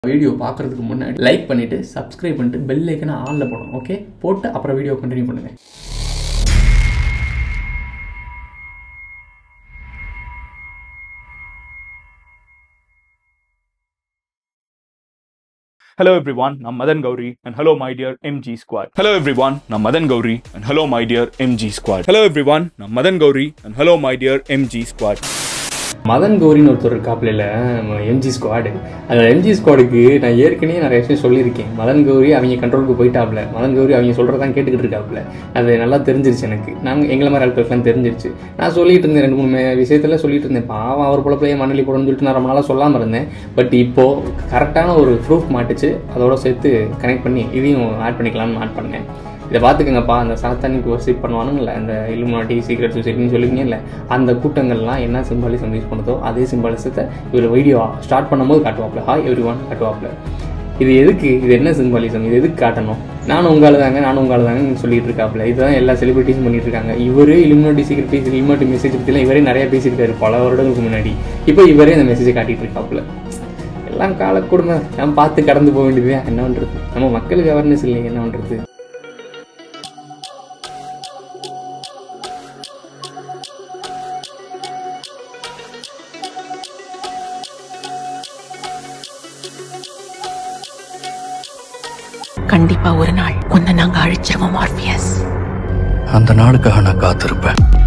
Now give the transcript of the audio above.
Video பார்க்குறதுக்கு முன்னாடி like பண்ணிவிட்டு சப்ஸ்கிரைப் பண்ணிட்டு பெல் ஐக்கனை ஆனில் போடணும் ஓகே போட்டு அப்புறம் வீடியோ கண்டினியூ பண்ணுங்கள் Hello everyone, I'm Madan Gauri and hello my dear MG squad. Hello everyone, I'm Madan Gauri and hello my dear MG squad. Hello everyone, I'm Madan Gauri and hello my dear MG squad. Madan கௌரின்னு ஒருத்தர் இருக்காப்புல MG squad அந்த MG ஸ்குவாடுக்கு நான் ஏற்கனவே நிறைய விஷயம் சொல்லியிருக்கேன் மதன் கௌரி அவங்க கண்ட்ரோலுக்கு போயிட்டாப்புல மதன் கௌரி அவங்க சொல்கிறதான் கேட்டுக்கிட்டு இருக்காப்புல அது நல்லா தெரிஞ்சிருச்சு எனக்கு நாங்கள் எங்களை மாதிரி ஆட்களுக்குலாம் தெரிஞ்சிருச்சு நான் சொல்லிட்டு இருந்தேன் ரெண்டு மூணு மே- விஷயத்துல சொல்லிட்டு இருந்தேன் பாவம் அவர் பொழப்பையே மணலி போடணும்னு சொல்லிட்டு நான் ரொம்ப நாளாக சொல்லாமல் இருந்தேன் பட் இப்போது கரெக்டான ஒரு ப்ரூஃப் மாட்டுச்சு அதோட சேர்த்து கனெக்ட் பண்ணி இதையும் ஆட் பண்ணிக்கலாம்னு ஆட் பண்ணேன் இதை பார்த்துக்கங்கப்பா அந்த சாத்தானிக்கு ஒர்ஷிப் பண்ணுவானுங்கல்ல அந்த இலுமினாட்டி சீக்ரெட் சொசைட்டின்னு சொல்லுவீங்கல்ல அந்த கூட்டங்கள்லாம் என்ன சிம்பாலிசம் யூஸ் பண்ணுதோ அதே சிம்பாலிசத்தை இவர் வீடியோ ஸ்டார்ட் பண்ணும்போது காட்டுவாப்ல ஹாய் எவ்ரி ஒன் காட்டுவாப்ல இது எதுக்கு இது என்ன சிம்பாலிசம் இது எதுக்கு காட்டணும் நானும் உங்கால தாங்க நானும் உங்கால தாங்க சொல்லிட்டு இருக்காப்ல இதுதான் எல்லா செலிபிரிட்டிஸும் பண்ணிட்டு இருக்காங்க இவரே இலுமினாட்டி சீக்ரெட் இலுமினாட்டி மெசேஜ் பற்றிலாம் இவரே நிறைய பேசியிருக்காரு பல வருடங்களுக்கு முன்னாடி இப்போ இவரே அந்த மெசேஜை காட்டிட்டு இருக்காப்ல எல்லாம் கால கொடுமை நம்ம பார்த்து கடந்து போக வேண்டியது என்ன பண்ணுறது நம்ம மக்களுக்கு அவேர்னஸ் இல்லைங்க என்ன பண்ணுறது கண்டிப்பா ஒரு நாள் உன்னை நாங்க அழிச்சிருவோம் ஆர்பியஸ் அந்த நாளுக்காக நான் காத்திருப்பேன்